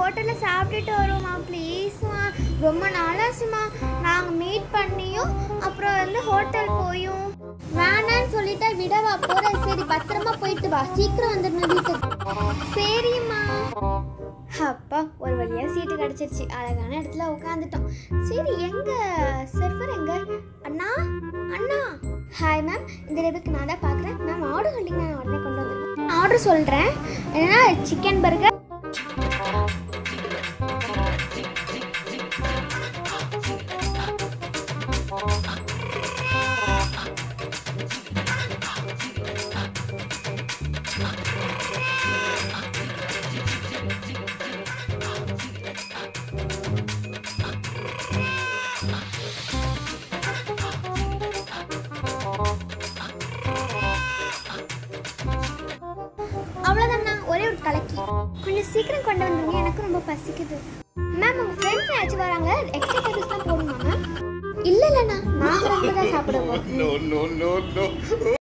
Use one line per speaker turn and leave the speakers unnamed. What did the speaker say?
ஹோட்டலில் சாப்பிட்டுட்டு வருவோம்மா ப்ளீஸ்மா ரொம்ப நாளாச்சுமா நாங்கள் மீட் பண்ணியும் அப்புறம் வந்து ஹோட்டல் போயும் வேணான்னு சொல்லிட்டா விடவா போகிறேன் சரி பத்திரமா போயிட்டு வா சீக்கிரம் வந்துடணும் வீட்டுக்கு சரிம்மா அப்பா ஒரு வழியாக சீட்டு கிடச்சிருச்சு அழகான இடத்துல உட்காந்துட்டோம் சரி எங்க சர்வர் எங்க அண்ணா அண்ணா ஹாய் மேம் இந்த டேபிளுக்கு நான் தான் பார்க்குறேன் மேம் ஆர்டர் சொல்லிங்க நான் உடனே கொண்டு வந்துடுறேன் ஆர்டர் சொல்கிறேன் என்னன்னா சிக்கன் பர்கர் அவ்வளோதாண்ணா ஒரே ஒரு கலக்கி கொஞ்சம் சீக்கிரம் கொண்டு வந்துருங்க எனக்கு ரொம்ப பசிக்குது மேம் உங்கள் ஃப்ரெண்ட்ஸ் யாராச்சும் வராங்க எக்ஸ்ட்ரா டேபிள்ஸ் தான் போடணுமா மேம் இல்லை இல்லைண்ணா நாங்கள் ரொம்ப தான் சாப்பிடுவோம்
no, no, no, no.